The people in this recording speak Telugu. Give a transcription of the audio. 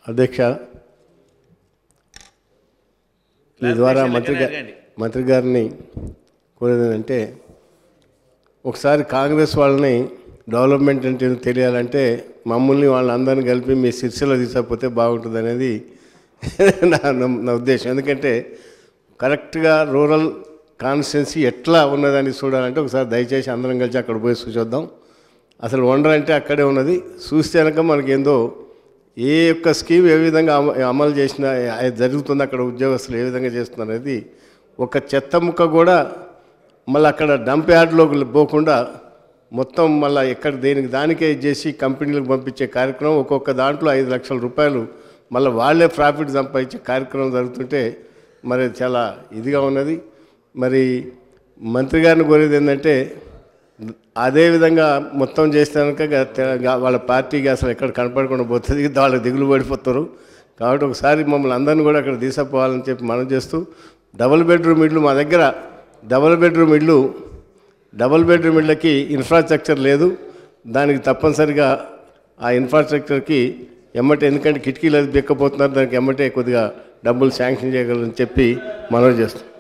అధ్యక్ష ఈ ద్వారా మంత్రి గా- మంత్రి గారిని కోరేది ఏంటంటే ఒకసారి కాంగ్రెస్ వాళ్ళని డెవలప్మెంట్ అంటే ఏంటో తెలియాలంటే మమ్మల్ని వాళ్ళందరినీ కలిపి మీ శిర్షలో తీసుకపోతే బాగుంటుంది అనేది నా నా- నా ఉద్దేశం ఎందుకంటే కరెక్ట్గా రూరల్ కాన్స్టిట్యున్సీ ఎట్లా ఉన్నదని చూడాలంటే ఒకసారి దయచేసి అందరం కలిసి అక్కడ పోయి చూసొద్దాం అసలు వండర్ అంటే అక్కడే ఉన్నది చూస్తే కనుక మనకేందో ఏ యొక్క స్కీమ్ ఏ విధంగా అమ- అమలు చేసినా అది జరుగుతుంది అక్కడ ఉద్యోగస్తులు ఏ విధంగా చేస్తున్నారు అనేది ఒక చెత్త ముక్క కూడా మళ్ళీ అక్కడ డంప్ యార్డ్లోకి పోకుండా మొత్తం మళ్ళీ ఎక్కడ దేనికి దానికే చేసి కంపెనీలకు పంపించే కార్యక్రమం ఒక్కొక్క దాంట్లో ఐదు లక్షల రూపాయలు మళ్ళీ వాళ్ళే ప్రాఫిట్ సంపాదించే కార్యక్రమం జరుగుతుంటే మరి చాలా ఇదిగా ఉన్నది మరి మంత్రి గారిని కోరేది ఏంటంటే అదే విధంగా మొత్తం చేస్తే కనుక గ- తె- గ- వాళ్ళ పార్టీకి అసలు ఎక్కడ కనపడకుండా పోతుంది వాళ్ళకి దిగులు పడిపోతారు కాబట్టి ఒకసారి మమ్మల్ని అందరిని కూడా అక్కడ తీసుకుపోవాలని చెప్పి మనం చేస్తూ డబుల్ బెడ్రూమ్ ఇళ్ళు మా దగ్గర డబుల్ బెడ్రూమ్ ఇళ్ళు డబుల్ బెడ్రూమ్ ఇళ్ళకి ఇన్ఫ్రాస్ట్రక్చర్ లేదు దానికి తప్పనిసరిగా ఆ ఇన్ఫ్రాస్ట్రక్చర్కి ఎమ్మటే ఎందుకంటే కిటికీలు అది బెక్కపోతున్నారు దానికి ఎమ్మటే కొద్దిగా డబ్బులు శాంక్షన్ చేయగలరని చెప్పి మనవి చేస్తాం